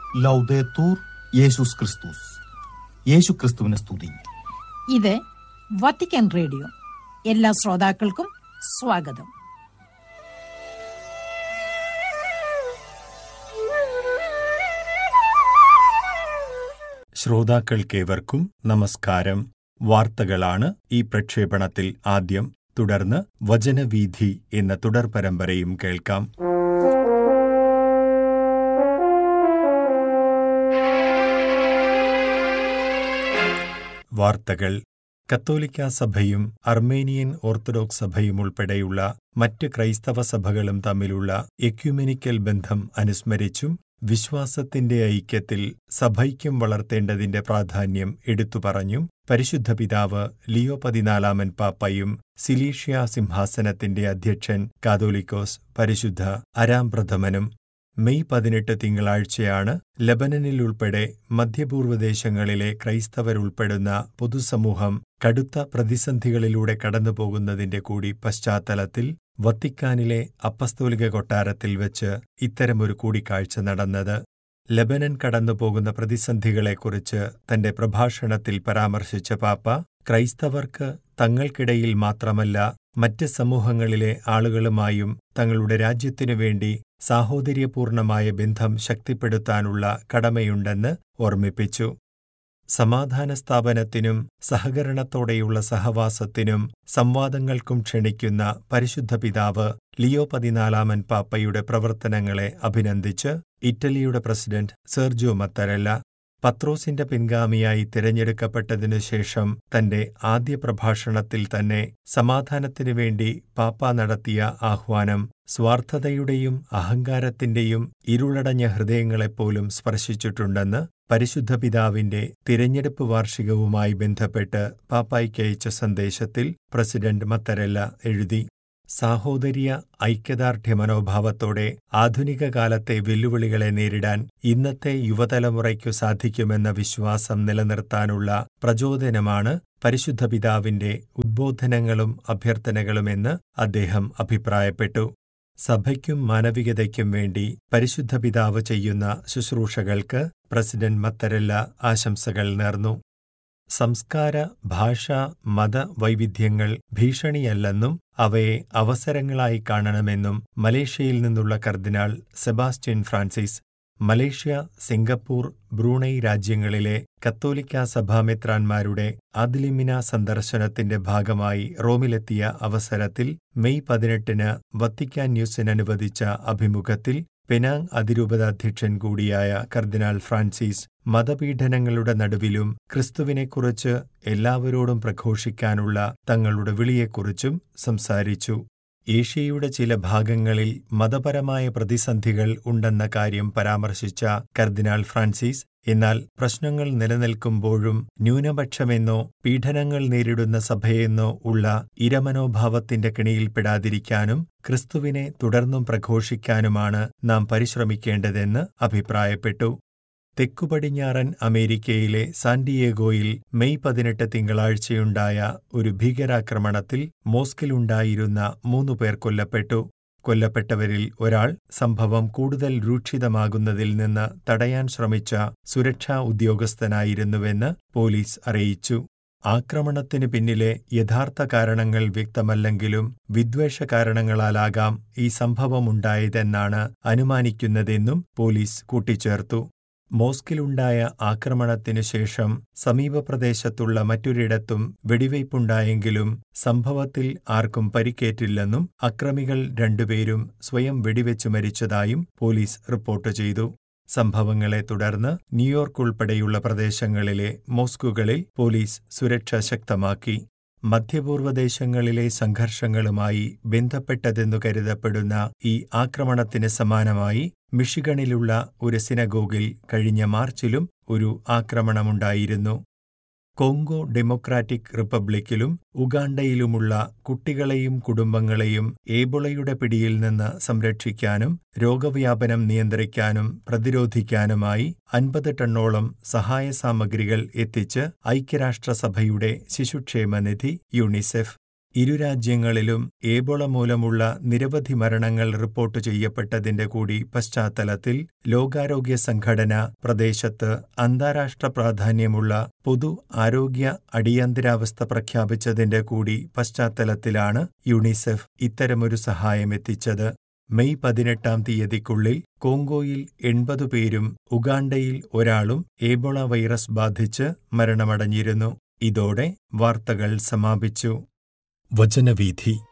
ലൗദേത്തൂർ യേശുസ് ക്രിസ്തുസ് യേശു ക്രിസ്തുവിനെ സ്തുതി ഇത് വത്തിക്കാൻ റേഡിയോ എല്ലാ ശ്രോതാക്കൾക്കും സ്വാഗതം ശ്രോതാക്കൾക്കേവർക്കും നമസ്കാരം വാർത്തകളാണ് ഈ പ്രക്ഷേപണത്തിൽ ആദ്യം തുടർന്ന് വചനവീഥി എന്ന തുടർ പരമ്പരയും കേൾക്കാം വാർത്തകൾ കത്തോലിക്ക സഭയും അർമേനിയൻ ഓർത്തഡോക്സ് സഭയും ഉൾപ്പെടെയുള്ള മറ്റ് ക്രൈസ്തവ സഭകളും തമ്മിലുള്ള എക്യുമെനിക്കൽ ബന്ധം അനുസ്മരിച്ചും വിശ്വാസത്തിന്റെ ഐക്യത്തിൽ സഭൈക്യം വളർത്തേണ്ടതിന്റെ പ്രാധാന്യം എടുത്തു പറഞ്ഞും പരിശുദ്ധ പിതാവ് ലിയോ പതിനാലാമൻ പാപ്പയും സിലീഷ്യ സിംഹാസനത്തിന്റെ അധ്യക്ഷൻ കാതോലിക്കോസ് പരിശുദ്ധ അരാം പ്രഥമനും മെയ് പതിനെട്ട് തിങ്കളാഴ്ചയാണ് ലബനനിൽ ഉൾപ്പെടെ മധ്യപൂർവ്വ ദേശങ്ങളിലെ ക്രൈസ്തവരുൾപ്പെടുന്ന പൊതുസമൂഹം കടുത്ത പ്രതിസന്ധികളിലൂടെ കടന്നുപോകുന്നതിന്റെ കൂടി പശ്ചാത്തലത്തിൽ വത്തിക്കാനിലെ അപ്പസ്തോലിക കൊട്ടാരത്തിൽ വെച്ച് ഇത്തരമൊരു കൂടിക്കാഴ്ച നടന്നത് ലബനൻ കടന്നുപോകുന്ന പ്രതിസന്ധികളെക്കുറിച്ച് തന്റെ പ്രഭാഷണത്തിൽ പരാമർശിച്ച പാപ്പ ക്രൈസ്തവർക്ക് തങ്ങൾക്കിടയിൽ മാത്രമല്ല മറ്റ് സമൂഹങ്ങളിലെ ആളുകളുമായും തങ്ങളുടെ രാജ്യത്തിനു വേണ്ടി സാഹോദര്യപൂർണമായ ബന്ധം ശക്തിപ്പെടുത്താനുള്ള കടമയുണ്ടെന്ന് ഓർമ്മിപ്പിച്ചു സമാധാന സ്ഥാപനത്തിനും സഹകരണത്തോടെയുള്ള സഹവാസത്തിനും സംവാദങ്ങൾക്കും ക്ഷണിക്കുന്ന പരിശുദ്ധ പിതാവ് ലിയോ പതിനാലാമൻ പാപ്പയുടെ പ്രവർത്തനങ്ങളെ അഭിനന്ദിച്ച് ഇറ്റലിയുടെ പ്രസിഡന്റ് സെർജോ മത്തരല്ല പത്രോസിന്റെ പിൻഗാമിയായി തിരഞ്ഞെടുക്കപ്പെട്ടതിനു ശേഷം തന്റെ ആദ്യ പ്രഭാഷണത്തിൽ തന്നെ സമാധാനത്തിനു വേണ്ടി പാപ്പ നടത്തിയ ആഹ്വാനം സ്വാർത്ഥതയുടെയും അഹങ്കാരത്തിന്റെയും ഇരുളടഞ്ഞ ഹൃദയങ്ങളെപ്പോലും സ്പർശിച്ചിട്ടുണ്ടെന്ന് പരിശുദ്ധ പിതാവിന്റെ തിരഞ്ഞെടുപ്പ് വാർഷികവുമായി ബന്ധപ്പെട്ട് പാപ്പായ്ക്കയച്ച സന്ദേശത്തിൽ പ്രസിഡന്റ് മത്തരല്ല എഴുതി സാഹോദര്യ ഐക്യദാർഢ്യ മനോഭാവത്തോടെ ആധുനിക കാലത്തെ വെല്ലുവിളികളെ നേരിടാൻ ഇന്നത്തെ യുവതലമുറയ്ക്കു സാധിക്കുമെന്ന വിശ്വാസം നിലനിർത്താനുള്ള പ്രചോദനമാണ് പരിശുദ്ധ പിതാവിന്റെ ഉദ്ബോധനങ്ങളും അഭ്യർത്ഥനകളുമെന്ന് അദ്ദേഹം അഭിപ്രായപ്പെട്ടു സഭയ്ക്കും മാനവികതയ്ക്കും വേണ്ടി പരിശുദ്ധ പിതാവ് ചെയ്യുന്ന ശുശ്രൂഷകൾക്ക് പ്രസിഡന്റ് മത്തരല്ല ആശംസകൾ നേർന്നു സംസ്കാര ഭാഷ മത വൈവിധ്യങ്ങൾ ഭീഷണിയല്ലെന്നും അവയെ അവസരങ്ങളായി കാണണമെന്നും മലേഷ്യയിൽ നിന്നുള്ള cardinal Sebastian Francis Malaysia Singapore Brunei രാജ്യങ്ങളിലെ കത്തോലിക്ക സഭാമെത്രാന്മാരുടെ ആദിലിമിന സന്ദർശനത്തിന്റെ ഭാഗമായി റോമിലെത്തിയ അവസരത്തിൽ മെയ് പതിനെട്ടിന് വത്തിക്കാൻ ന്യൂസിന് അനുവദിച്ച അഭിമുഖത്തിൽ പെനാങ് അതിരൂപതാധ്യക്ഷൻ കൂടിയായ കർദിനാൾ ഫ്രാൻസിസ് മതപീഡനങ്ങളുടെ നടുവിലും ക്രിസ്തുവിനെക്കുറിച്ച് എല്ലാവരോടും പ്രഘോഷിക്കാനുള്ള തങ്ങളുടെ വിളിയെക്കുറിച്ചും സംസാരിച്ചു ഏഷ്യയുടെ ചില ഭാഗങ്ങളിൽ മതപരമായ പ്രതിസന്ധികൾ ഉണ്ടെന്ന കാര്യം പരാമർശിച്ച കർദിനാൾ ഫ്രാൻസിസ് എന്നാൽ പ്രശ്നങ്ങൾ നിലനിൽക്കുമ്പോഴും ന്യൂനപക്ഷമെന്നോ പീഡനങ്ങൾ നേരിടുന്ന സഭയെന്നോ ഉള്ള ഇരമനോഭാവത്തിന്റെ കെണിയിൽപ്പെടാതിരിക്കാനും ക്രിസ്തുവിനെ തുടർന്നും പ്രഘോഷിക്കാനുമാണ് നാം പരിശ്രമിക്കേണ്ടതെന്ന് അഭിപ്രായപ്പെട്ടു തെക്കുപടിഞ്ഞാറൻ അമേരിക്കയിലെ സാന്റിയേഗോയിൽ മെയ് പതിനെട്ട് തിങ്കളാഴ്ചയുണ്ടായ ഒരു ഭീകരാക്രമണത്തിൽ മോസ്കിലുണ്ടായിരുന്ന മൂന്നു പേർ കൊല്ലപ്പെട്ടു കൊല്ലപ്പെട്ടവരിൽ ഒരാൾ സംഭവം കൂടുതൽ രൂക്ഷിതമാകുന്നതിൽ നിന്ന് തടയാൻ ശ്രമിച്ച സുരക്ഷാ ഉദ്യോഗസ്ഥനായിരുന്നുവെന്ന് പോലീസ് അറിയിച്ചു ആക്രമണത്തിന് പിന്നിലെ യഥാർത്ഥ കാരണങ്ങൾ വ്യക്തമല്ലെങ്കിലും വിദ്വേഷ കാരണങ്ങളാലാകാം ഈ സംഭവമുണ്ടായതെന്നാണ് അനുമാനിക്കുന്നതെന്നും പോലീസ് കൂട്ടിച്ചേർത്തു മോസ്കിലുണ്ടായ ആക്രമണത്തിനു ശേഷം സമീപപ്രദേശത്തുള്ള മറ്റൊരിടത്തും വെടിവയ്പുണ്ടായെങ്കിലും സംഭവത്തിൽ ആർക്കും പരിക്കേറ്റില്ലെന്നും അക്രമികൾ രണ്ടുപേരും സ്വയം വെടിവെച്ചു മരിച്ചതായും പോലീസ് റിപ്പോർട്ട് ചെയ്തു സംഭവങ്ങളെ തുടർന്ന് ന്യൂയോർക്ക് ഉൾപ്പെടെയുള്ള പ്രദേശങ്ങളിലെ മോസ്കുകളിൽ പോലീസ് സുരക്ഷ ശക്തമാക്കി മധ്യപൂർവ്വ ദേശങ്ങളിലെ സംഘർഷങ്ങളുമായി ബന്ധപ്പെട്ടതെന്നു കരുതപ്പെടുന്ന ഈ ആക്രമണത്തിന് സമാനമായി മിഷിഗണിലുള്ള ഒരു സിനഗോഗിൽ കഴിഞ്ഞ മാർച്ചിലും ഒരു ആക്രമണമുണ്ടായിരുന്നു കോങ്കോ ഡെമോക്രാറ്റിക് റിപ്പബ്ലിക്കിലും ഉഗാണ്ടയിലുമുള്ള കുട്ടികളെയും കുടുംബങ്ങളെയും ഏബോളയുടെ പിടിയിൽ നിന്ന് സംരക്ഷിക്കാനും രോഗവ്യാപനം നിയന്ത്രിക്കാനും പ്രതിരോധിക്കാനുമായി അൻപത് ടണ്ണോളം സഹായ സാമഗ്രികൾ എത്തിച്ച് ഐക്യരാഷ്ട്രസഭയുടെ ശിശുക്ഷേമനിധി യുണിസെഫ് ഇരു രാജ്യങ്ങളിലും ഏബോള മൂലമുള്ള നിരവധി മരണങ്ങൾ റിപ്പോർട്ട് ചെയ്യപ്പെട്ടതിന്റെ കൂടി പശ്ചാത്തലത്തിൽ ലോകാരോഗ്യ സംഘടന പ്രദേശത്ത് അന്താരാഷ്ട്ര പ്രാധാന്യമുള്ള പൊതു ആരോഗ്യ അടിയന്തരാവസ്ഥ പ്രഖ്യാപിച്ചതിന്റെ കൂടി പശ്ചാത്തലത്തിലാണ് യുണിസെഫ് ഇത്തരമൊരു സഹായം എത്തിച്ചത് മെയ് പതിനെട്ടാം തീയതിക്കുള്ളിൽ കോങ്കോയിൽ എൺപത് പേരും ഉഗാണ്ടയിൽ ഒരാളും ഏബോള വൈറസ് ബാധിച്ച് മരണമടഞ്ഞിരുന്നു ഇതോടെ വാർത്തകൾ സമാപിച്ചു വചനവീഥി